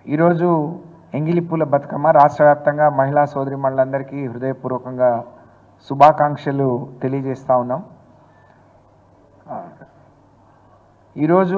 ఈరోజు ఎంగిలిపూల బతుకమ్మ రాష్ట్ర వ్యాప్తంగా మహిళా సోదరిమణులందరికీ హృదయపూర్వకంగా శుభాకాంక్షలు తెలియజేస్తా ఉన్నాం ఆ, ఈరోజు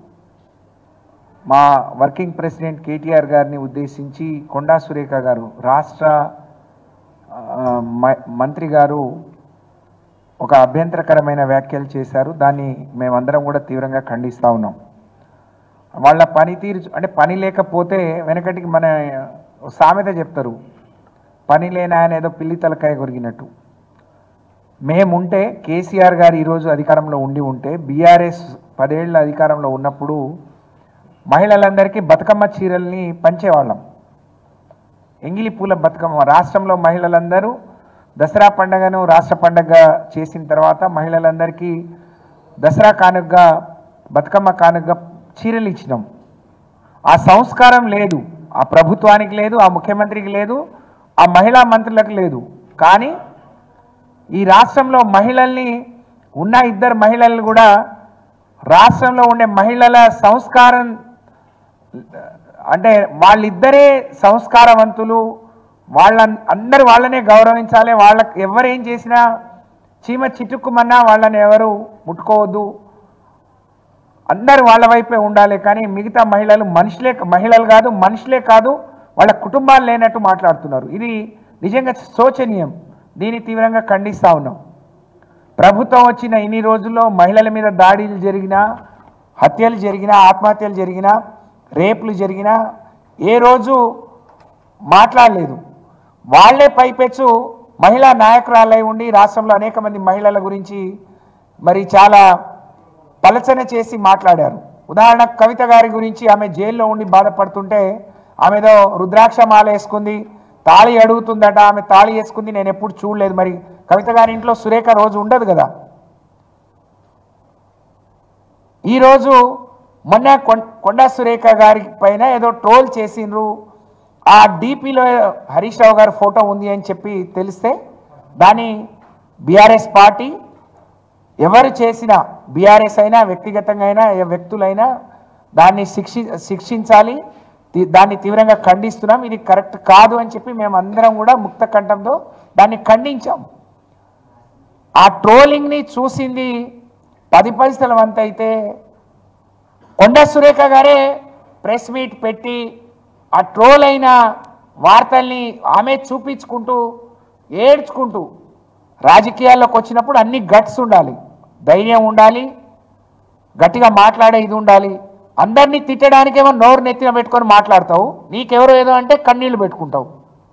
మా వర్కింగ్ ప్రెసిడెంట్ కేటీఆర్ గారిని ఉద్దేశించి కొండా సురేఖ గారు రాష్ట్ర ఆ, మ- మంత్రి గారు ఒక అభ్యంతరకరమైన వ్యాఖ్యలు చేశారు దాన్ని మేమందరం కూడా తీవ్రంగా ఖండిస్తూ ఉన్నాం వాళ్ళ పనితీరు చూ- అంటే పని లేకపోతే వెనకటికి మన ఓ సామెత చెప్తారు పని లేని ఆయన ఏదో పిల్లి తలకాయ కొరిగినట్టు మేముంటే కేసీఆర్ గారు ఈరోజు అధికారంలో ఉండి ఉంటే బీఆర్ఎస్ పదేళ్ల అధికారంలో ఉన్నప్పుడు మహిళలందరికీ బతుకమ్మ చీరల్ని పంచేవాళ్ళం ఎంగిలి పూల బతుకమ్మ రాష్ట్రంలో మహిళలందరూ దసరా పండుగను రాష్ట్ర పండుగ చేసిన తర్వాత మహిళలందరికీ దసరా కానుకగా బతుకమ్మ కానుకగా చీరలు ఇచ్చినాం ఆ సంస్కారం లేదు ఆ ప్రభుత్వానికి లేదు ఆ ముఖ్యమంత్రికి లేదు ఆ మహిళా మంత్రులకు లేదు కానీ ఈ రాష్ట్రంలో మహిళల్ని ఉన్న ఇద్దరు మహిళలు కూడా రాష్ట్రంలో ఉండే మహిళల సంస్కారం అంటే వాళ్ళిద్దరే సంస్కారవంతులు వాళ్ళ అందరు వాళ్ళనే గౌరవించాలి వాళ్ళకి ఎవరేం చేసినా చీమ చిటుక్కుమన్నా వాళ్ళని ఎవరు ముట్టుకోవద్దు అందరు వాళ్ళ వైపే ఉండాలి కానీ మిగతా మహిళలు మనుషులే మహిళలు కాదు మనుషులే కాదు వాళ్ళ కుటుంబాలు లేనట్టు మాట్లాడుతున్నారు ఇది నిజంగా శోచనీయం దీన్ని తీవ్రంగా ఖండిస్తా ఉన్నాం ప్రభుత్వం వచ్చిన ఇన్ని రోజుల్లో మహిళల మీద దాడులు జరిగినా హత్యలు జరిగినా ఆత్మహత్యలు జరిగినా రేపులు జరిగినా ఏ రోజు మాట్లాడలేదు వాళ్ళే పైపెచ్చు మహిళా నాయకురాలై ఉండి రాష్ట్రంలో అనేక మంది మహిళల గురించి మరి చాలా పలచన చేసి మాట్లాడారు ఉదాహరణ కవిత గారి గురించి ఆమె జైల్లో ఉండి బాధపడుతుంటే ఆమెదో రుద్రాక్ష మాల వేసుకుంది తాళి అడుగుతుందట ఆమె తాళి వేసుకుంది నేను ఎప్పుడు చూడలేదు మరి కవిత గారి ఇంట్లో సురేఖ రోజు ఉండదు కదా ఈరోజు మొన్న కొం- కొండా సురేఖ గారి పైన ఏదో ట్రోల్ చేసిండ్రు ఆ డీపీలో హరీష్ రావు గారి ఫోటో ఉంది అని చెప్పి తెలిస్తే దాని బీఆర్ఎస్ పార్టీ ఎవరు చేసినా బీఆర్ఎస్ అయినా వ్యక్తిగతంగా అయినా ఏ వ్యక్తులైనా దాన్ని శిక్షి శిక్షించాలి తి- దాన్ని తీవ్రంగా ఖండిస్తున్నాం ఇది కరెక్ట్ కాదు అని చెప్పి మేము అందరం కూడా ముక్త కంఠంతో దాన్ని ఖండించాం ఆ ట్రోలింగ్ని చూసింది పది పైసల వంత అయితే కొండ సురేఖ గారే ప్రెస్ మీట్ పెట్టి ఆ ట్రోల్ అయిన వార్తల్ని ఆమె చూపించుకుంటూ ఏడ్చుకుంటూ రాజకీయాల్లోకి వచ్చినప్పుడు అన్ని గట్స్ ఉండాలి ధైర్యం ఉండాలి గట్టిగా మాట్లాడే ఇది ఉండాలి అందరినీ తిట్టడానికేమో నోరు నెత్తిన పెట్టుకొని మాట్లాడతావు నీకెవరో ఏదో అంటే కన్నీళ్లు పెట్టుకుంటావు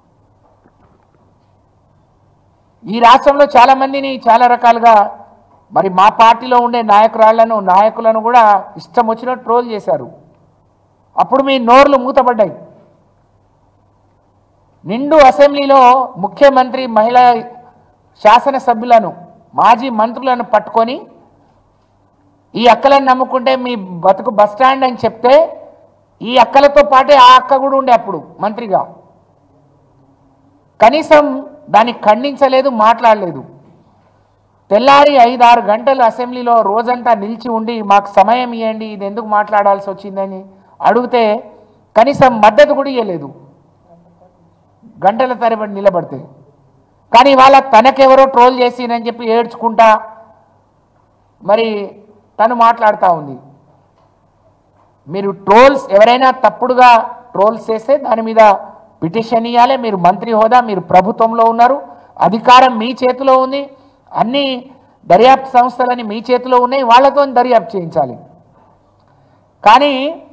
ఈ రాష్ట్రంలో చాలా మందిని చాలా రకాలుగా మరి మా పార్టీలో ఉండే నాయకురాళ్లను నాయకులను కూడా ఇష్టం వచ్చినట్టు ట్రోల్ చేశారు అప్పుడు మీ నోర్లు మూతపడ్డాయి నిండు అసెంబ్లీలో ముఖ్యమంత్రి మహిళా శాసనసభ్యులను మాజీ మంత్రులను పట్టుకొని ఈ అక్కలను నమ్ముకుంటే మీ బతుకు బస్ స్టాండ్ అని చెప్తే ఈ అక్కలతో పాటే ఆ అక్క కూడా ఉండే అప్పుడు మంత్రిగా కనీసం దాన్ని ఖండించలేదు మాట్లాడలేదు తెల్లారి ఐదు ఆరు గంటలు అసెంబ్లీలో రోజంతా నిలిచి ఉండి మాకు సమయం ఇవ్వండి ఇది ఎందుకు మాట్లాడాల్సి వచ్చిందని అడిగితే కనీసం మద్దతు కూడా ఇవ్వలేదు గంటల తరబడి నిలబడితే కానీ వాళ్ళ తనకెవరో ట్రోల్ చేసినని చెప్పి ఏడ్చుకుంటా మరి తను మాట్లాడుతూ ఉంది మీరు ట్రోల్స్ ఎవరైనా తప్పుడుగా ట్రోల్స్ చేస్తే దాని మీద పిటిషన్ ఇవ్వాలి మీరు మంత్రి హోదా మీరు ప్రభుత్వంలో ఉన్నారు అధికారం మీ చేతిలో ఉంది అన్ని దర్యాప్తు సంస్థలని మీ చేతిలో ఉన్నాయి వాళ్ళతో దర్యాప్తు చేయించాలి కానీ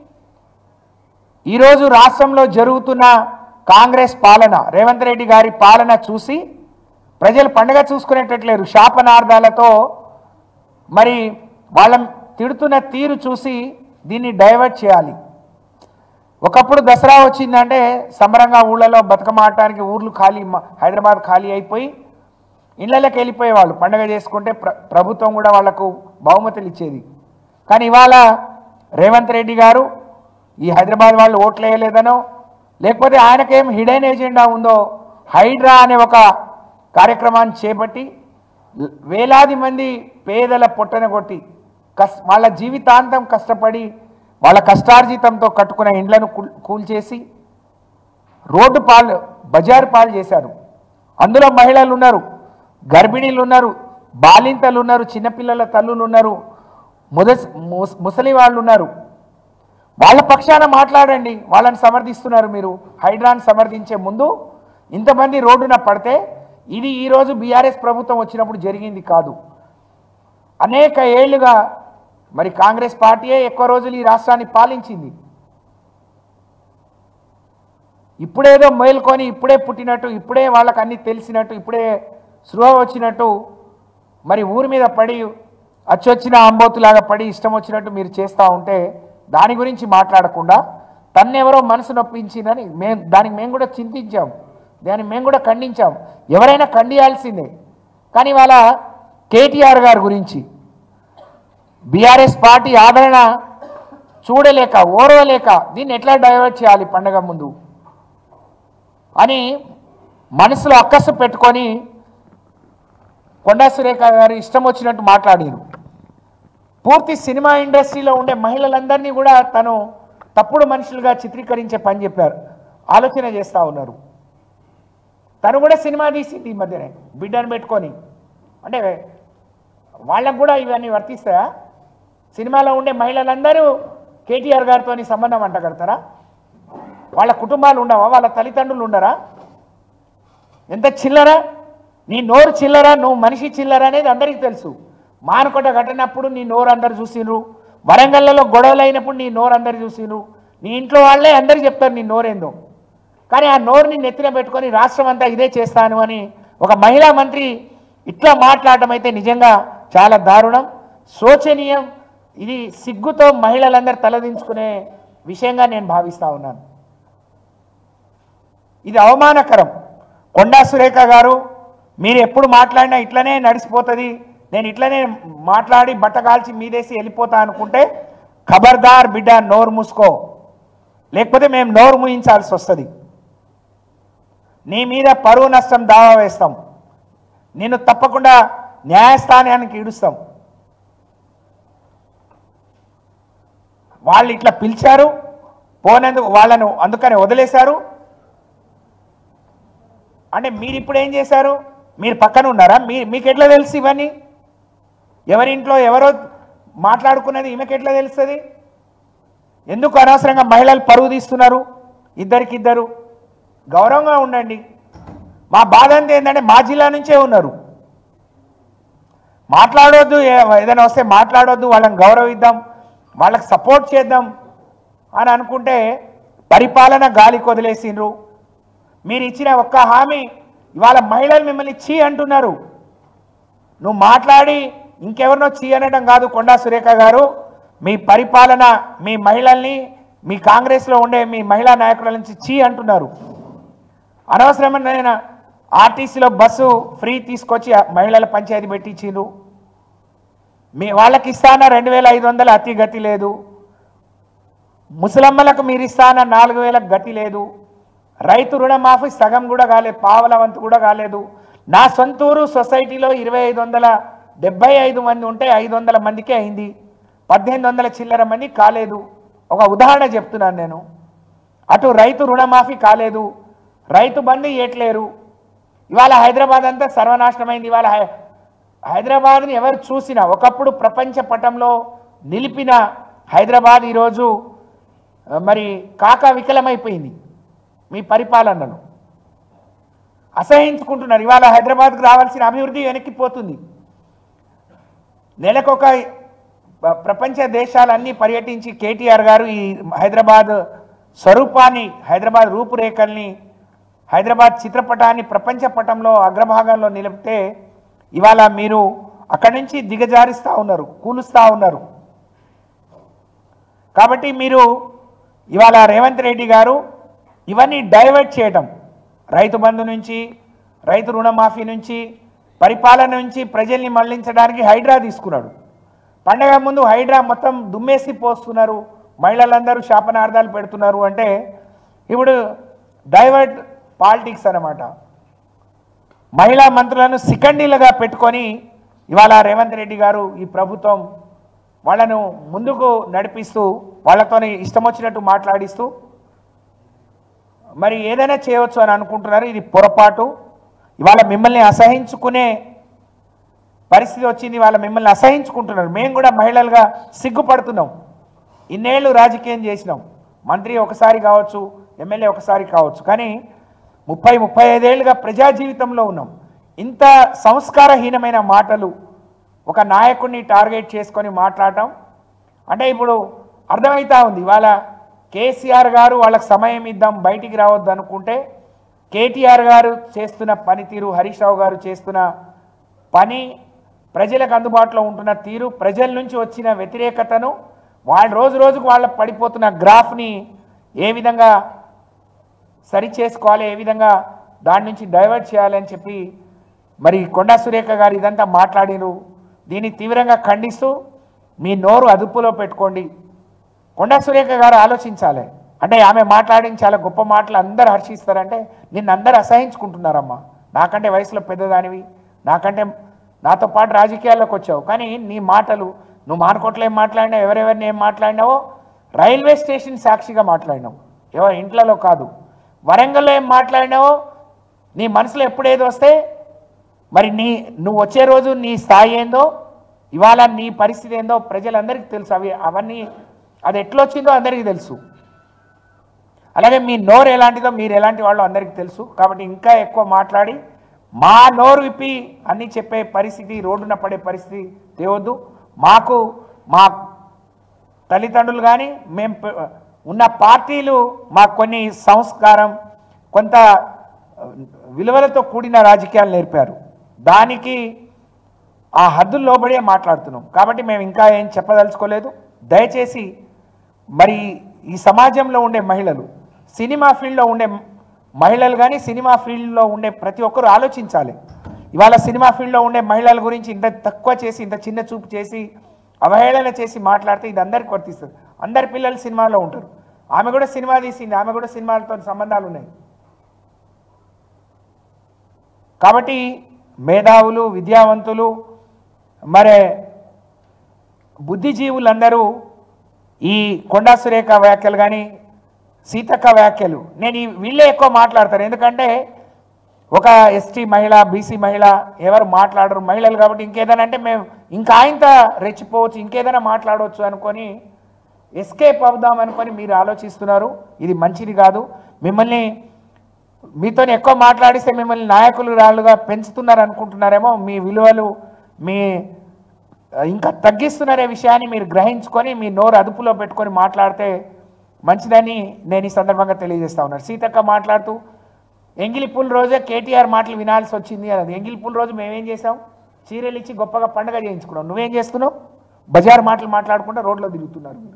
ఈరోజు రాష్ట్రంలో జరుగుతున్న కాంగ్రెస్ పాలన రేవంత్ రెడ్డి గారి పాలన చూసి ప్రజలు పండగ చూసుకునేటట్లేరు శాపనార్థాలతో మరి వాళ్ళ తిడుతున్న తీరు చూసి దీన్ని డైవర్ట్ చేయాలి ఒకప్పుడు దసరా వచ్చిందంటే సంబరంగా ఊళ్ళలో బతుకమ్మ ఆడటానికి ఊర్లు ఖాళీ మ- హైదరాబాద్ ఖాళీ అయిపోయి ఇళ్ళకి వెళ్ళిపోయేవాళ్ళు పండగ చేసుకుంటే ప్ర ప్రభుత్వం కూడా వాళ్లకు బహుమతులు ఇచ్చేది కానీ ఇవాళ రేవంత్ రెడ్డి గారు ఈ హైదరాబాద్ వాళ్ళు ఓట్లు వేయలేదనో లేకపోతే ఆయనకేం హిడెన్ ఎజెండా ఉందో హైడ్రా అనే ఒక కార్యక్రమాన్ని చేపట్టి ల- వేలాది మంది పేదల పొట్టన కొట్టి కస్ వాళ్ళ జీవితాంతం కష్టపడి వాళ్ళ కష్టార్జితంతో కట్టుకున్న ఇండ్లను కూల్- కూల్చేసి రోడ్డు పాలు బజారు పాలు చేశారు అందులో మహిళలు ఉన్నారు గర్భిణీలు ఉన్నారు బాలింతలు ఉన్నారు చిన్నపిల్లల తల్లులు ఉన్నారు ముదస్ ముస్- ముసలి వాళ్ళు ఉన్నారు వాళ్ళ పక్షాన మాట్లాడండి వాళ్ళని సమర్థిస్తున్నారు మీరు హైడ్రాన్ సమర్థించే ముందు ఇంతమంది రోడ్డున పడితే ఇది ఈరోజు బీఆర్ఎస్ ప్రభుత్వం వచ్చినప్పుడు జరిగింది కాదు అనేక ఏళ్లుగా మరి కాంగ్రెస్ పార్టీయే ఎక్కువ రోజులు ఈ రాష్ట్రాన్ని పాలించింది ఇప్పుడేదో మేల్కొని ఇప్పుడే పుట్టినట్టు ఇప్పుడే వాళ్ళకి అన్ని తెలిసినట్టు ఇప్పుడే స్పృహ వచ్చినట్టు మరి ఊరి మీద పడి అచ్చొచ్చిన ఆంబోతులాగా పడి ఇష్టం వచ్చినట్టు మీరు చేస్తూ ఉంటే దాని గురించి మాట్లాడకుండా తన్నెవరో మనసు నొప్పించిందని మేము దానికి మేము కూడా చింతించాం దాన్ని మేము కూడా ఖండించాం ఎవరైనా ఖండియాల్సిందే కానీ వాళ్ళ కేటీఆర్ గారి గురించి బీఆర్ఎస్ పార్టీ ఆదరణ చూడలేక ఓర్వలేక దీన్ని ఎట్లా డైవర్ట్ చేయాలి పండగ ముందు అని మనసులో అక్కసు పెట్టుకొని కొండా సురేఖ గారు ఇష్టం వచ్చినట్టు మాట్లాడారు పూర్తి సినిమా ఇండస్ట్రీలో ఉండే మహిళలందరినీ కూడా తను తప్పుడు మనుషులుగా చిత్రీకరించే పని చెప్పారు ఆలోచన చేస్తూ ఉన్నారు తను కూడా సినిమా తీసింది ఈ మధ్యనే బిడ్డను పెట్టుకొని అంటే వాళ్ళకు కూడా ఇవన్నీ వర్తిస్తాయా సినిమాలో ఉండే మహిళలందరూ కేటీఆర్ గారితో సంబంధం అంటగడతారా వాళ్ళ కుటుంబాలు ఉండవా వాళ్ళ తల్లిదండ్రులు ఉండరా ఎంత చిల్లరా నీ నోరు చిల్లరా నువ్వు మనిషి చిల్లరా అనేది అందరికీ తెలుసు మానకొండ ఘటనప్పుడు నీ నోరు అందరు చూసిండ్రు వరంగల్లలో గొడవలు అయినప్పుడు నీ నోరు అందరు చూసిండ్రు నీ ఇంట్లో వాళ్ళే అందరికి చెప్తారు నీ నోరేందో కానీ ఆ నోరుని నెత్తిన పెట్టుకొని రాష్ట్రం అంతా ఇదే చేస్తాను అని ఒక మహిళా మంత్రి ఇట్లా మాట్లాడటం అయితే నిజంగా చాలా దారుణం శోచనీయం ఇది సిగ్గుతో మహిళలందరూ తలదించుకునే విషయంగా నేను భావిస్తా ఉన్నాను ఇది అవమానకరం కొండా సురేఖ గారు మీరు ఎప్పుడు మాట్లాడినా ఇట్లనే నడిచిపోతుంది నేను ఇట్లనే మాట్లాడి బట్ట కాల్చి మీదేసి వెళ్ళిపోతా అనుకుంటే ఖబర్దార్ బిడ్డ నోరు మూసుకో లేకపోతే మేము నోరు మూయించాల్సి వస్తుంది నీ మీద పరువు నష్టం దావా వేస్తాం నిన్ను తప్పకుండా న్యాయస్థానానికి ఇడుస్తాం వాళ్ళు ఇట్లా పిలిచారు పోనందుకు వాళ్ళను అందుకని వదిలేశారు అంటే మీరు ఇప్పుడు ఏం చేశారు మీరు పక్కన ఉన్నారా మీ మీకు ఎట్లా తెలుసు ఇవన్నీ ఎవరింట్లో ఎవరో మాట్లాడుకున్నది ఈమెకి ఎట్లా తెలుస్తుంది ఎందుకు అనవసరంగా మహిళలు పరువు తీస్తున్నారు ఇద్దరికిద్దరు గౌరవంగా ఉండండి మా బాధ అంతా ఏంటంటే మా జిల్లా నుంచే ఉన్నారు మాట్లాడొద్దు ఏ- ఏదైనా వస్తే మాట్లాడొద్దు వాళ్ళని గౌరవిద్దాం వాళ్ళకి సపోర్ట్ చేద్దాం అని అనుకుంటే పరిపాలన గాలికి వదిలేసిండ్రు మీరు ఇచ్చిన ఒక్క హామీ ఇవాళ మహిళలు మిమ్మల్ని చీ అంటున్నారు నువ్వు మాట్లాడి ఇంకెవరినో చీ అనడం కాదు కొండా సురేఖ గారు మీ పరిపాలన మీ మహిళల్ని మీ కాంగ్రెస్లో ఉండే మీ మహిళా నాయకుల నుంచి చీ అంటున్నారు అనవసరమైన ఆర్టీసీలో బస్సు ఫ్రీ తీసుకొచ్చి ఆ మహిళల పంచాయతీ పెట్టించిండ్రు మీ వాళ్ళకి ఇస్తాన రెండు వేల ఐదు వందల అతి గతి లేదు ముసలమ్మలకు మీరు ఇస్తాన నాలుగు వేలకు గతి లేదు రైతు రుణమాఫీ సగం కూడా కాలేదు పావల వంతు కూడా కాలేదు నా సొంతూరు సొసైటీలో ఇరవై ఐదు వందల డెబ్బై ఐదు మంది ఉంటే ఐదు వందల మందికే అయింది పద్దెనిమిది వందల చిల్లర మంది కాలేదు ఒక ఉదాహరణ చెప్తున్నాను నేను అటు రైతు రుణమాఫీ కాలేదు రైతు బంధు ఇవ్వట్లేరు ఇవాళ హైదరాబాద్ అంతా సర్వనాశనమైంది ఇవాళ హై- హైదరాబాద్ని ఎవరు చూసినా ఒకప్పుడు ప్రపంచ పటంలో నిలిపిన హైదరాబాద్ ఈరోజు ఆ, మరి కాకా వికలమైపోయింది మీ పరిపాలనలో అసహించుకుంటున్నారు ఇవాళ హైదరాబాద్కు రావాల్సిన అభివృద్ధి వెనక్కిపోతుంది నెలకొక ప- ప్రపంచ దేశాలన్నీ పర్యటించి కేటీఆర్ గారు ఈ హైదరాబాద్ స్వరూపాన్ని హైదరాబాద్ రూపురేఖల్ని హైదరాబాద్ చిత్రపటాన్ని ప్రపంచ పటంలో అగ్రభాగంలో నిలిపితే ఇవాళ మీరు అక్కడి నుంచి దిగజారిస్తూ ఉన్నారు కూలుస్తూ ఉన్నారు కాబట్టి మీరు ఇవాళ రేవంత్ రెడ్డి గారు ఇవన్నీ డైవర్ట్ చేయటం రైతు బంధు నుంచి రైతు రుణమాఫీ నుంచి పరిపాలన నుంచి ప్రజల్ని మళ్లించడానికి హైడ్రా తీసుకున్నాడు పండగ ముందు హైడ్రా మొత్తం దుమ్మేసి పోస్తున్నారు మహిళలందరూ శాపనార్థాలు పెడుతున్నారు అంటే ఇప్పుడు డైవర్ట్ పాలిటిక్స్ అన్నమాట మహిళా మంత్రులను సికండీలుగా పెట్టుకొని ఇవాళ రేవంత్ రెడ్డి గారు ఈ ప్రభుత్వం వాళ్ళను ముందుకు నడిపిస్తూ వాళ్ళతోని ఇష్టం వచ్చినట్టు మాట్లాడిస్తూ మరి ఏదైనా చేయవచ్చు అని అనుకుంటున్నారు ఇది పొరపాటు ఇవాళ మిమ్మల్ని అసహించుకునే పరిస్థితి వచ్చింది వాళ్ళ మిమ్మల్ని అసహించుకుంటున్నారు మేము కూడా మహిళలుగా సిగ్గుపడుతున్నాం ఇన్నేళ్ళు రాజకీయం చేసినాం మంత్రి ఒకసారి కావచ్చు ఎమ్మెల్యే ఒకసారి కావచ్చు కానీ ముప్పై ముప్పై ఐదేళ్లుగా ప్రజా జీవితంలో ఉన్నాం ఇంత సంస్కారహీనమైన మాటలు ఒక నాయకుడిని టార్గెట్ చేసుకొని మాట్లాడటం అంటే ఇప్పుడు అర్థమవుతా ఉంది ఇవాళ కేసీఆర్ గారు వాళ్ళకి సమయం ఇద్దాం బయటికి రావద్దు అనుకుంటే కేటీఆర్ గారు చేస్తున్న పనితీరు హరీష్ రావు గారు చేస్తున్న పని ప్రజలకు అందుబాటులో ఉంటున్న తీరు ప్రజల నుంచి వచ్చిన వ్యతిరేకతను వాళ్ళు రోజు రోజుకు వాళ్ళ పడిపోతున్న గ్రాఫ్ని ఏ విధంగా సరి చేసుకోవాలి ఏ విధంగా దాని నుంచి డైవర్ట్ చేయాలని చెప్పి మరి కొండా సురేఖ గారు ఇదంతా మాట్లాడిరు దీన్ని తీవ్రంగా ఖండిస్తూ మీ నోరు అదుపులో పెట్టుకోండి కొండా సురేఖ గారు ఆలోచించాలి అంటే ఆమె మాట్లాడిన చాలా గొప్ప మాటలు అందరు హర్షిస్తారంటే నిన్ను అందరు అసహించుకుంటున్నారమ్మా నాకంటే వయసులో పెద్దదానివి నాకంటే నాతో పాటు రాజకీయాల్లోకి వచ్చావు కానీ నీ మాటలు నువ్వు మానుకోట్లో ఏం మాట్లాడినావు ఎవరెవరిని ఏం మాట్లాడినావో రైల్వే స్టేషన్ సాక్షిగా మాట్లాడినావు ఎవరి ఇంట్లలో కాదు వరంగల్లో ఏం మాట్లాడినావో నీ మనసులో ఎప్పుడేది వస్తే మరి నీ నువ్వు వచ్చే రోజు నీ స్థాయి ఏందో ఇవాళ నీ పరిస్థితి ఏందో ప్రజలందరికీ తెలుసు అవి అవన్నీ అది ఎట్లొచ్చిందో అందరికీ తెలుసు అలాగే మీ నోరు ఎలాంటిదో మీరు ఎలాంటి వాళ్ళో అందరికీ తెలుసు కాబట్టి ఇంకా ఎక్కువ మాట్లాడి మా నోరు విప్పి అన్నీ చెప్పే పరిస్థితి రోడ్డున పడే పరిస్థితి తేవద్దు మాకు మా తల్లిదండ్రులు కానీ మేము పె- ఉన్న పార్టీలు మాకు కొన్ని సంస్కారం కొంత ఆ, విలువలతో కూడిన రాజకీయాలు నేర్పారు దానికి ఆ హద్దులు లోబడే మాట్లాడుతున్నాం కాబట్టి మేము ఇంకా ఏం చెప్పదలుచుకోలేదు దయచేసి మరి ఈ సమాజంలో ఉండే మహిళలు సినిమా ఫీల్డ్లో ఉండే మహిళలు కానీ సినిమా ఫీల్డ్లో ఉండే ప్రతి ఒక్కరు ఆలోచించాలి ఇవాళ సినిమా ఫీల్డ్లో ఉండే మహిళల గురించి ఇంత తక్కువ చేసి ఇంత చిన్న చూపు చేసి అవహేళన చేసి మాట్లాడితే ఇది అందరికి వర్తిస్తుంది అందరి పిల్లలు సినిమాలో ఉంటారు ఆమె కూడా సినిమా తీసింది ఆమె కూడా సినిమాలతో సంబంధాలు ఉన్నాయి కాబట్టి మేధావులు విద్యావంతులు మరి బుద్ధిజీవులందరూ ఈ కొండా సురేఖ వ్యాఖ్యలు కానీ సీతక్క వ్యాఖ్యలు నేను ఈ వీళ్ళే ఎక్కువ మాట్లాడతారు ఎందుకంటే ఒక ఎస్టీ మహిళ బీసీ మహిళ ఎవరు మాట్లాడరు మహిళలు కాబట్టి ఇంకేదైనా అంటే మేము ఇంకా ఆయనత రెచ్చిపోవచ్చు ఇంకేదైనా మాట్లాడవచ్చు అనుకొని ఎస్కేప్ అవుదాం అనుకొని మీరు ఆలోచిస్తున్నారు ఇది మంచిది కాదు మిమ్మల్ని మీతో ఎక్కువ మాట్లాడిస్తే మిమ్మల్ని నాయకులు రాళ్ళుగా పెంచుతున్నారు అనుకుంటున్నారేమో మీ విలువలు మీ ఇంకా తగ్గిస్తున్నారే విషయాన్ని మీరు గ్రహించుకొని మీ నోరు అదుపులో పెట్టుకొని మాట్లాడితే మంచిదని నేను ఈ సందర్భంగా తెలియజేస్తా ఉన్నాను సీతక్క మాట్లాడుతూ ఎంగిలి పూల రోజే కేటీఆర్ మాటలు వినాల్సి వచ్చింది అది ఎంగిలి పూల రోజు మేమేం చేసాం చీరలు ఇచ్చి గొప్పగా పండగ చేయించుకున్నాం నువ్వేం చేస్తున్నావు బజార్ మాటలు మాట్లాడుకుంటూ రోడ్లో తిరుగుతున్నారు మీరు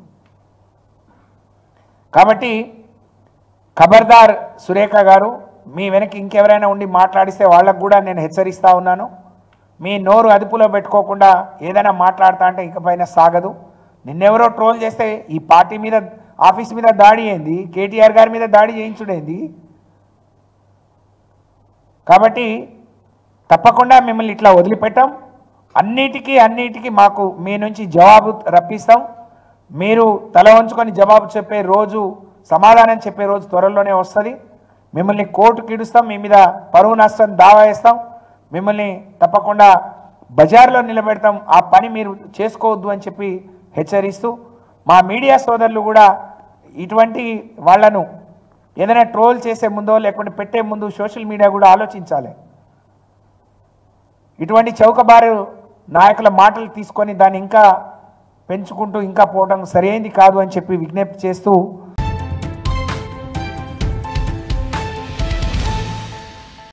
కాబట్టి ఖబర్దార్ సురేఖ గారు మీ వెనక ఇంకెవరైనా ఉండి మాట్లాడిస్తే వాళ్ళకు కూడా నేను హెచ్చరిస్తా ఉన్నాను మీ నోరు అదుపులో పెట్టుకోకుండా ఏదైనా మాట్లాడతా అంటే ఇకపైన సాగదు నిన్నెవరో ట్రోల్ చేస్తే ఈ పార్టీ మీద ఆఫీస్ మీద దాడి అయింది కేటీఆర్ గారి మీద దాడి చేయించుడేంది కాబట్టి తప్పకుండా మిమ్మల్ని ఇట్లా వదిలిపెట్టాం అన్నిటికీ అన్నిటికీ మాకు మీ నుంచి జవాబు రప్పిస్తాం మీరు తల వంచుకొని జవాబు చెప్పే రోజు సమాధానం చెప్పే రోజు త్వరలోనే వస్తుంది మిమ్మల్ని కోర్టుకి ఇడుస్తాం మీ మీద పరువు నష్టం దావా వేస్తాం మిమ్మల్ని తప్పకుండా బజార్లో నిలబెడతాం ఆ పని మీరు చేసుకోవద్దు అని చెప్పి హెచ్చరిస్తూ మా మీడియా సోదరులు కూడా ఇటువంటి వాళ్ళను ఏదైనా ట్రోల్ చేసే ముందో లేకుంటే పెట్టే ముందు సోషల్ మీడియా కూడా ఆలోచించాలి ఇటువంటి చౌకబారు నాయకుల మాటలు తీసుకొని దాన్ని ఇంకా పెంచుకుంటూ ఇంకా పోవడం సరైంది కాదు అని చెప్పి విజ్ఞప్తి చేస్తూ